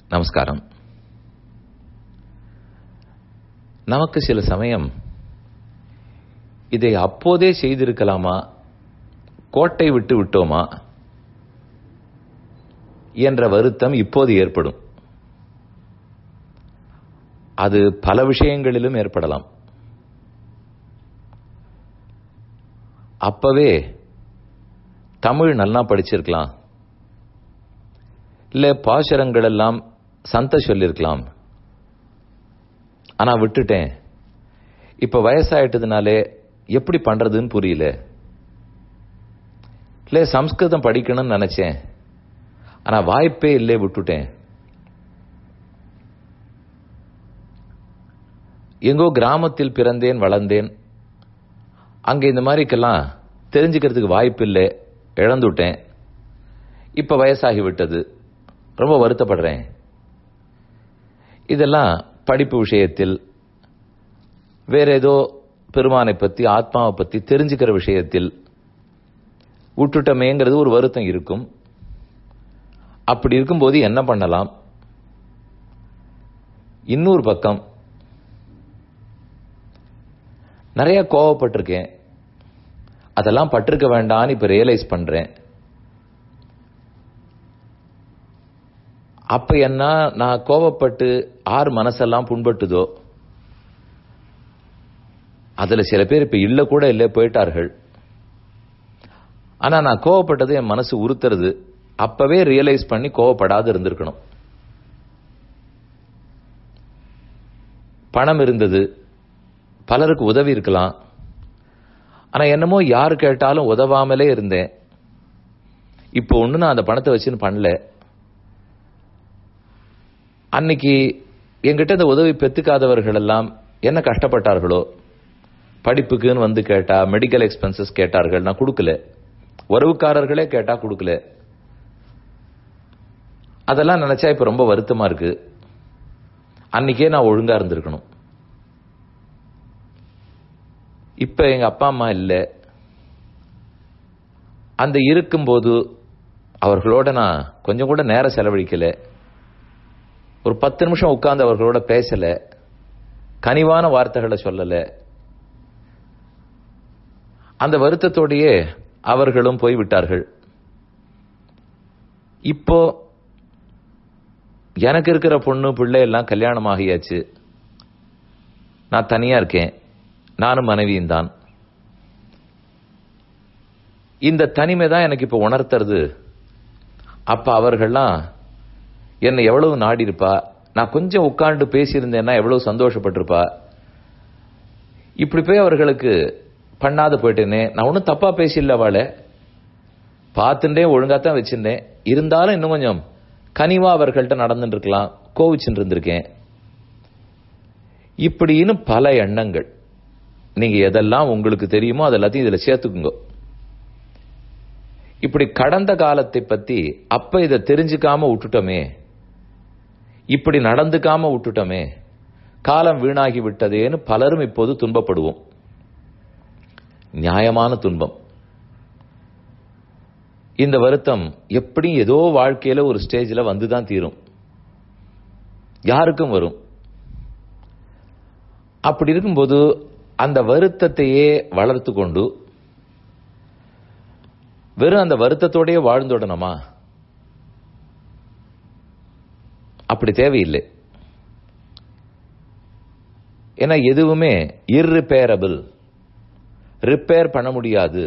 நமஸ்காரம் நமக்கு சில சமயம் இதை அப்போதே செய்திருக்கலாமா கோட்டை விட்டு விட்டோமா என்ற வருத்தம் இப்போது ஏற்படும் அது பல விஷயங்களிலும் ஏற்படலாம் அப்பவே தமிழ் நல்லா படிச்சிருக்கலாம் இல்ல பாசுரங்கள் எல்லாம் சந்த சொல்லிருக்கலாம் ஆனா விட்டுட்டேன் இப்ப வயசாயிட்டதுனாலே எப்படி பண்றதுன்னு புரியல இல்ல சம்ஸ்கிருதம் படிக்கணும்னு நினைச்சேன் ஆனா வாய்ப்பே இல்லே விட்டுட்டேன் எங்கோ கிராமத்தில் பிறந்தேன் வளர்ந்தேன் அங்க இந்த மாதிரிக்கெல்லாம் தெரிஞ்சுக்கிறதுக்கு வாய்ப்பு இல்லை இழந்துட்டேன் இப்ப வயசாகி விட்டது ரொம்ப வருத்தப்படுறேன் இதெல்லாம் படிப்பு விஷயத்தில் வேற ஏதோ பெருமானை பத்தி ஆத்மாவை பத்தி தெரிஞ்சுக்கிற விஷயத்தில் விட்டுட்டமேங்கிறது ஒரு வருத்தம் இருக்கும் அப்படி இருக்கும்போது என்ன பண்ணலாம் இன்னொரு பக்கம் நிறைய கோவப்பட்டிருக்கேன் அதெல்லாம் பட்டிருக்க வேண்டாம்னு இப்ப ரியலைஸ் பண்றேன் அப்ப என்ன நான் கோவப்பட்டு ஆறு மனசெல்லாம் புண்பட்டுதோ அதுல சில பேர் இப்ப இல்ல கூட இல்ல போயிட்டார்கள் ஆனா நான் கோவப்பட்டது என் மனசு உறுத்துறது அப்பவே ரியலைஸ் பண்ணி கோவப்படாது இருந்திருக்கணும் பணம் இருந்தது பலருக்கு உதவி இருக்கலாம் ஆனா என்னமோ யாரு கேட்டாலும் உதவாமலே இருந்தேன் இப்போ ஒண்ணு நான் அந்த பணத்தை வச்சுன்னு பண்ணல அன்னைக்கு என்கிட்ட இந்த உதவி பெத்துக்காதவர்கள் எல்லாம் என்ன கஷ்டப்பட்டார்களோ படிப்புக்குன்னு வந்து கேட்டா மெடிக்கல் எக்ஸ்பென்சஸ் கேட்டார்கள் நான் கொடுக்கல உறவுக்காரர்களே கேட்டா கொடுக்கல அதெல்லாம் நினைச்சா இப்ப ரொம்ப வருத்தமா இருக்கு அன்னைக்கே நான் ஒழுங்கா இருந்திருக்கணும் இப்ப எங்க அப்பா அம்மா இல்ல அந்த இருக்கும்போது அவர்களோட நான் கொஞ்சம் கூட நேரம் செலவழிக்கல ஒரு பத்து நிமிஷம் உட்கார்ந்து அவர்களோட பேசல கனிவான வார்த்தைகளை சொல்லல அந்த வருத்தத்தோடையே அவர்களும் போய்விட்டார்கள் இப்போ எனக்கு இருக்கிற பொண்ணு பிள்ளை எல்லாம் கல்யாணம் ஆகியாச்சு நான் தனியா இருக்கேன் நானும் மனைவியும் தான் இந்த தனிமை தான் எனக்கு இப்ப உணர்த்துறது அப்ப அவர்கள்லாம் என்னை எவ்வளவு நாடி இருப்பா நான் கொஞ்சம் உட்கார்ந்து பேசியிருந்தேன்னா எவ்வளவு சந்தோஷப்பட்டிருப்பா இப்படி போய் அவர்களுக்கு பண்ணாத போயிட்டேனே நான் ஒன்றும் தப்பா பேசிடல அவளை பார்த்துட்டே ஒழுங்காத்தான் வச்சிருந்தேன் இருந்தாலும் இன்னும் கொஞ்சம் கனிவா அவர்கள்ட்ட நடந்துட்டு இருக்கலாம் கோவிச்சுட்டு இருந்திருக்கேன் இப்படின்னு பல எண்ணங்கள் நீங்க எதெல்லாம் உங்களுக்கு தெரியுமோ அதெல்லாத்தையும் இதுல சேர்த்துக்குங்க இப்படி கடந்த காலத்தை பத்தி அப்ப இதை தெரிஞ்சுக்காம விட்டுட்டோமே இப்படி நடந்துக்காம விட்டுட்டோமே காலம் வீணாகி விட்டதேன்னு பலரும் இப்போது துன்பப்படுவோம் நியாயமான துன்பம் இந்த வருத்தம் எப்படி ஏதோ வாழ்க்கையில ஒரு ஸ்டேஜ்ல வந்துதான் தீரும் யாருக்கும் வரும் அப்படி இருக்கும்போது அந்த வருத்தத்தையே வளர்த்து கொண்டு வெறும் அந்த வருத்தத்தோடய வாழ்ந்துடணுமா அப்படி தேவையில்லை ஏன்னா எதுவுமே இர்ரிப்பேரபிள் ரிப்பேர் பண்ண முடியாது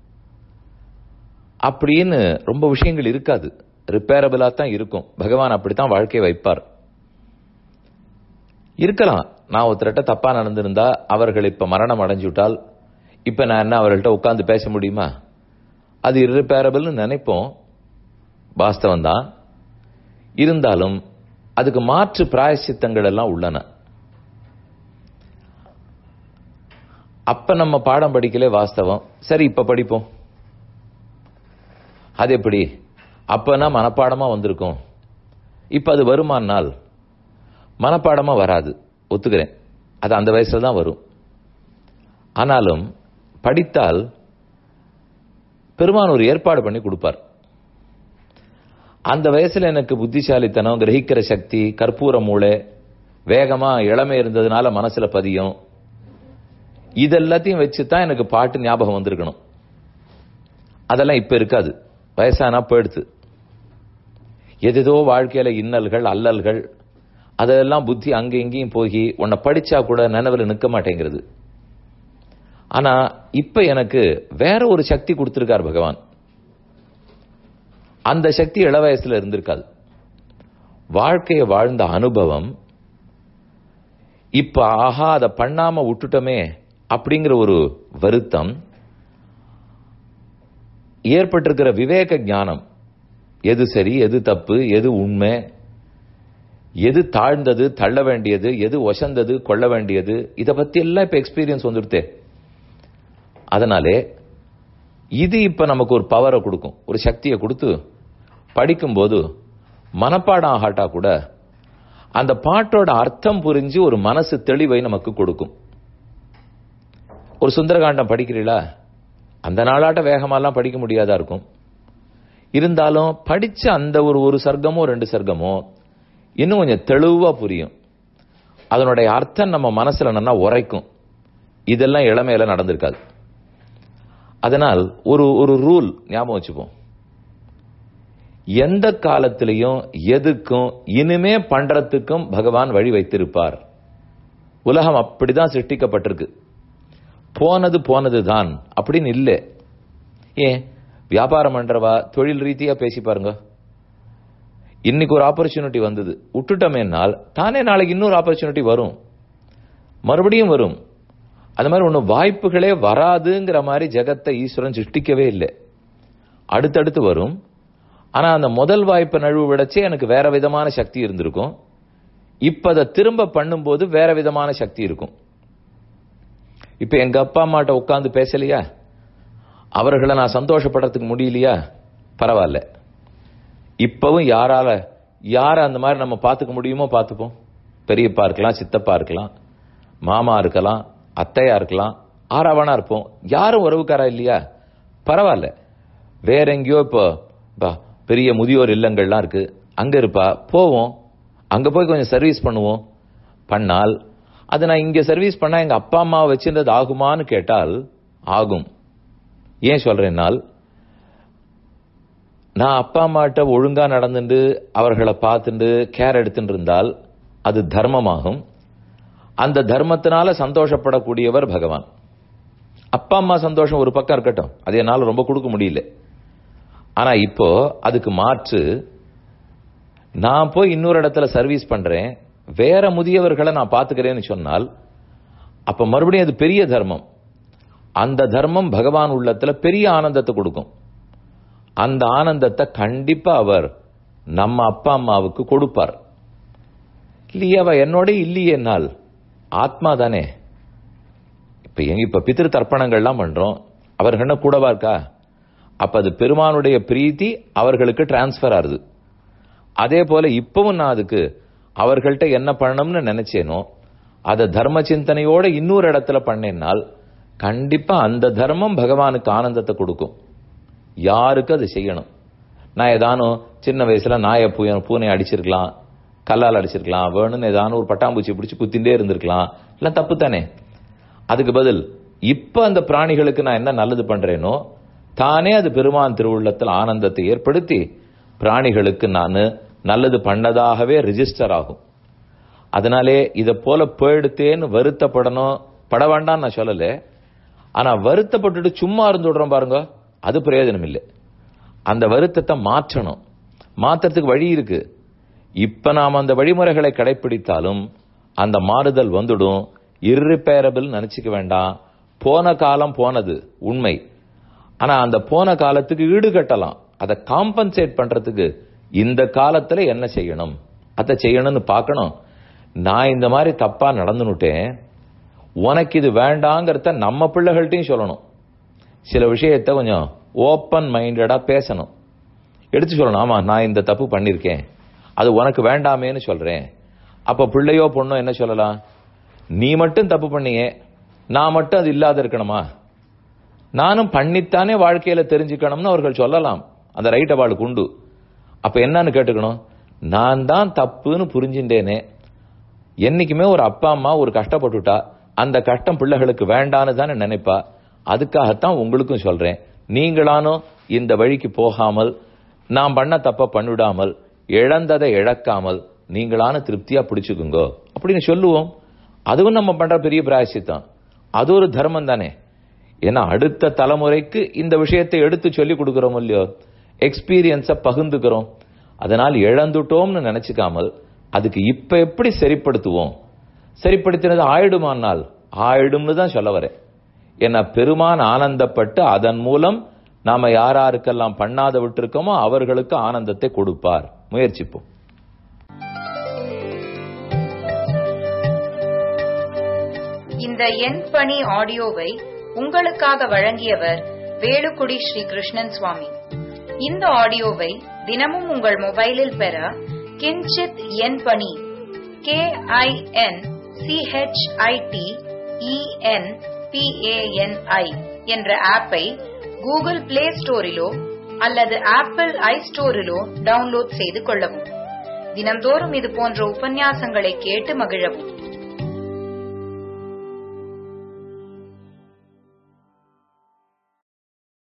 அப்படின்னு ரொம்ப விஷயங்கள் இருக்காது ரிப்பேரபிளா தான் இருக்கும் பகவான் அப்படித்தான் வாழ்க்கையை வைப்பார் இருக்கலாம் நான் ஒருத்தர்கிட்ட தப்பா நடந்திருந்தா அவர்கள் இப்ப மரணம் அடைஞ்சுட்டால் இப்ப நான் என்ன அவர்கள்ட்ட உட்கார்ந்து பேச முடியுமா அது இர்ரிப்பேரபிள்னு நினைப்போம் வாஸ்தவம் தான் இருந்தாலும் அதுக்கு மாற்று பிராயசித்தங்கள் எல்லாம் உள்ளன அப்ப நம்ம பாடம் படிக்கலே வாஸ்தவம் சரி இப்ப படிப்போம் அது எப்படி அப்பனா மனப்பாடமா வந்திருக்கும் இப்ப அது வருமானால் மனப்பாடமா வராது ஒத்துக்கிறேன் அது அந்த வயசுல தான் வரும் ஆனாலும் படித்தால் பெருமான் ஒரு ஏற்பாடு பண்ணி கொடுப்பார் அந்த வயசுல எனக்கு புத்திசாலித்தனம் கிரகிக்கிற சக்தி கற்பூர மூளை வேகமா இளமை இருந்ததுனால மனசுல பதியும் இதெல்லாத்தையும் வச்சு தான் எனக்கு பாட்டு ஞாபகம் வந்திருக்கணும் அதெல்லாம் இப்ப இருக்காது வயசானா போயிடுத்து எதேதோ வாழ்க்கையில இன்னல்கள் அல்லல்கள் அதெல்லாம் புத்தி அங்க இங்கேயும் போகி உன்னை படிச்சா கூட நினைவுல நிக்க மாட்டேங்கிறது ஆனா இப்ப எனக்கு வேற ஒரு சக்தி கொடுத்திருக்கார் பகவான் அந்த சக்தி இள வயசுல இருந்திருக்காது வாழ்க்கையை வாழ்ந்த அனுபவம் இப்ப ஆஹா அதை பண்ணாம விட்டுட்டோமே அப்படிங்கிற ஒரு வருத்தம் ஏற்பட்டிருக்கிற விவேக ஞானம் எது சரி எது தப்பு எது உண்மை எது தாழ்ந்தது தள்ள வேண்டியது எது ஒசந்தது கொள்ள வேண்டியது இதை பத்தி எல்லாம் இப்ப எக்ஸ்பீரியன்ஸ் வந்துடுத்தே அதனாலே இது இப்ப நமக்கு ஒரு பவரை கொடுக்கும் ஒரு சக்தியை கொடுத்து படிக்கும்போது மனப்பாடம் ஆகாட்டா கூட அந்த பாட்டோட அர்த்தம் புரிஞ்சு ஒரு மனசு தெளிவை நமக்கு கொடுக்கும் ஒரு சுந்தரகாண்டம் படிக்கிறீங்களா அந்த நாளாட்ட வேகமாலாம் படிக்க முடியாதா இருக்கும் இருந்தாலும் படிச்ச அந்த ஒரு ஒரு சர்க்கமோ ரெண்டு சர்க்கமோ இன்னும் கொஞ்சம் தெளிவா புரியும் அதனுடைய அர்த்தம் நம்ம மனசுல நல்லா உரைக்கும் இதெல்லாம் இளமையில நடந்திருக்காது அதனால் ஒரு ஒரு ரூல் ஞாபகம் வச்சுப்போம் எந்த காலத்திலையும் எதுக்கும் இனிமே பண்றதுக்கும் பகவான் வழி வைத்திருப்பார் உலகம் அப்படிதான் சிருஷ்டிக்கப்பட்டிருக்கு போனது போனது தான் அப்படின்னு இல்லை ஏன் வியாபாரம் பண்றவா தொழில் ரீதியா பேசி பாருங்க இன்னைக்கு ஒரு ஆப்பர்ச்சுனிட்டி வந்தது விட்டுட்டோமேனால் தானே நாளைக்கு இன்னொரு ஆப்பர்ச்சுனிட்டி வரும் மறுபடியும் வரும் அந்த மாதிரி ஒன்றும் வாய்ப்புகளே வராதுங்கிற மாதிரி ஜெகத்தை ஈஸ்வரன் சிருஷ்டிக்கவே இல்லை அடுத்தடுத்து வரும் ஆனா அந்த முதல் வாய்ப்பை நழுவு விடச்சே எனக்கு வேற விதமான சக்தி இருந்திருக்கும் இப்ப அதை திரும்ப பண்ணும்போது வேற விதமான சக்தி இருக்கும் இப்ப எங்க அப்பா அம்மாட்ட உட்காந்து பேசலையா அவர்களை நான் சந்தோஷப்படுறதுக்கு முடியலையா பரவாயில்ல இப்பவும் யாரால யார அந்த மாதிரி நம்ம பார்த்துக்க முடியுமோ பார்த்துப்போம் பெரியப்பா இருக்கலாம் சித்தப்பா இருக்கலாம் மாமா இருக்கலாம் அத்தையா இருக்கலாம் ஆறாவனா இருப்போம் யாரும் உறவுக்காரா இல்லையா பரவாயில்ல வேற எங்கேயோ இப்போ பா, பெரிய முதியோர் இல்லங்கள்லாம் இருக்கு அங்க இருப்பா போவோம் அங்க போய் கொஞ்சம் சர்வீஸ் பண்ணுவோம் பண்ணால் அது நான் இங்க சர்வீஸ் பண்ணா எங்க அப்பா அம்மா வச்சிருந்தது ஆகுமான்னு கேட்டால் ஆகும் ஏன் சொல்றேன்னால் நான் அப்பா அம்மாட்ட ஒழுங்கா நடந்துட்டு அவர்களை பார்த்துட்டு கேர் எடுத்துட்டு இருந்தால் அது தர்மமாகும் அந்த தர்மத்தினால சந்தோஷப்படக்கூடியவர் பகவான் அப்பா அம்மா சந்தோஷம் ஒரு பக்கம் இருக்கட்டும் அது என்னால ரொம்ப கொடுக்க முடியல ஆனா இப்போ அதுக்கு மாற்று நான் போய் இன்னொரு இடத்துல சர்வீஸ் பண்றேன் வேற முதியவர்களை நான் பாத்துக்கிறேன்னு சொன்னால் அப்ப மறுபடியும் அது பெரிய தர்மம் அந்த தர்மம் பகவான் உள்ளத்துல பெரிய ஆனந்தத்தை கொடுக்கும் அந்த ஆனந்தத்தை கண்டிப்பா அவர் நம்ம அப்பா அம்மாவுக்கு கொடுப்பார் இல்லையே அவ என்னோட இல்லையேனால் ஆத்மா தானே இப்ப எங்க இப்ப பித்திரு தர்ப்பணங்கள்லாம் பண்றோம் அவர்கள் என்ன கூடவா இருக்கா அப்ப அது பெருமானுடைய பிரீத்தி அவர்களுக்கு டிரான்ஸ்பர் ஆகுது அதே போல இப்பவும் நான் அதுக்கு அவர்கள்ட்ட என்ன பண்ணணும்னு நினைச்சேனோ அதை தர்ம சிந்தனையோட இன்னொரு இடத்துல பண்ணேன்னால் கண்டிப்பா அந்த தர்மம் பகவானுக்கு ஆனந்தத்தை கொடுக்கும் யாருக்கு அது செய்யணும் நான் ஏதானும் சின்ன வயசுல நாயை பூ பூனை அடிச்சிருக்கலாம் கல்லால் அடிச்சிருக்கலாம் வேணும்னு ஏதானும் ஒரு பட்டாம்பூச்சி பிடிச்சி குத்திண்டே இருந்திருக்கலாம் எல்லாம் தப்பு தானே அதுக்கு பதில் இப்ப அந்த பிராணிகளுக்கு நான் என்ன நல்லது பண்றேனோ தானே அது பெருமான் திருவுள்ளத்தில் ஆனந்தத்தை ஏற்படுத்தி பிராணிகளுக்கு நான் நல்லது பண்ணதாகவே ரிஜிஸ்டர் ஆகும் அதனாலே இதை போல போயிடுத்தேன்னு வருத்தப்படணும் பட வேண்டாம் நான் சொல்லல ஆனா வருத்தப்பட்டுட்டு சும்மா இருந்து விடுறோம் பாருங்க அது பிரயோஜனம் இல்லை அந்த வருத்தத்தை மாற்றணும் மாற்றத்துக்கு வழி இருக்கு இப்ப நாம் அந்த வழிமுறைகளை கடைபிடித்தாலும் அந்த மாறுதல் வந்துடும் இர்ரிப்பேரபிள் நினைச்சுக்க வேண்டாம் போன காலம் போனது உண்மை ஆனா அந்த போன காலத்துக்கு ஈடு கட்டலாம் அதை காம்பன்சேட் பண்றதுக்கு இந்த காலத்துல என்ன செய்யணும் அதை செய்யணும்னு பார்க்கணும் நான் இந்த மாதிரி தப்பா நடந்துனுட்டேன் உனக்கு இது வேண்டாங்கிறத நம்ம பிள்ளைகள்ட்டையும் சொல்லணும் சில விஷயத்த கொஞ்சம் ஓப்பன் மைண்டடா பேசணும் எடுத்து சொல்லணும் ஆமா நான் இந்த தப்பு பண்ணிருக்கேன் அது உனக்கு வேண்டாமேன்னு சொல்றேன் அப்ப பிள்ளையோ பொண்ணோ என்ன சொல்லலாம் நீ மட்டும் தப்பு பண்ணியே நான் மட்டும் அது இல்லாத இருக்கணுமா நானும் பண்ணித்தானே வாழ்க்கையில தெரிஞ்சுக்கணும்னு அவர்கள் சொல்லலாம் அந்த ரைட் அவளுக்கு உண்டு அப்ப என்னன்னு கேட்டுக்கணும் நான் தான் தப்புன்னு புரிஞ்சுட்டேனே என்னைக்குமே ஒரு அப்பா அம்மா ஒரு கஷ்டப்பட்டுட்டா அந்த கஷ்டம் பிள்ளைகளுக்கு வேண்டான்னு தானே நினைப்பா அதுக்காகத்தான் உங்களுக்கும் சொல்றேன் நீங்களானும் இந்த வழிக்கு போகாமல் நான் பண்ண தப்ப பண்ணிடாமல் இழந்ததை இழக்காமல் நீங்களான திருப்தியா பிடிச்சுக்குங்கோ அப்படின்னு சொல்லுவோம் அதுவும் நம்ம பண்ற பெரிய பிராயசித்தம் அது ஒரு தர்மம் தானே ஏன்னா அடுத்த தலைமுறைக்கு இந்த விஷயத்தை எடுத்து சொல்லி கொடுக்கிறோம் இல்லையோ எக்ஸ்பீரியன்ஸ பகிர்ந்துக்கிறோம் அதனால் இழந்துட்டோம்னு நினைச்சுக்காமல் அதுக்கு இப்ப எப்படி சரிப்படுத்துவோம் சரிப்படுத்தினது ஆயிடுமானால் ஆயிடும்னு தான் சொல்ல வரேன் ஏன்னா பெருமான் ஆனந்தப்பட்டு அதன் மூலம் நாம யார் யாருக்கெல்லாம் பண்ணாத விட்டிருக்கோமோ அவர்களுக்கு ஆனந்தத்தை கொடுப்பார் முயற்சிப்போம் இந்த எண் பணி ஆடியோவை உங்களுக்காக வழங்கியவர் வேலுக்குடி ஸ்ரீ கிருஷ்ணன் சுவாமி இந்த ஆடியோவை தினமும் உங்கள் மொபைலில் பெற கிஞ்சித் எண் பணி கே ஐ என் சிஹெச்ஐடி இஎன் பிஏஎன்ஐ என்ற ஆப்பை கூகுள் பிளே ஸ்டோரிலோ அல்லது ஆப்பிள் ஐ ஸ்டோரிலோ டவுன்லோட் செய்து கொள்ளவும் தினம்தோறும் இது போன்ற உபன்யாசங்களை கேட்டு மகிழவும்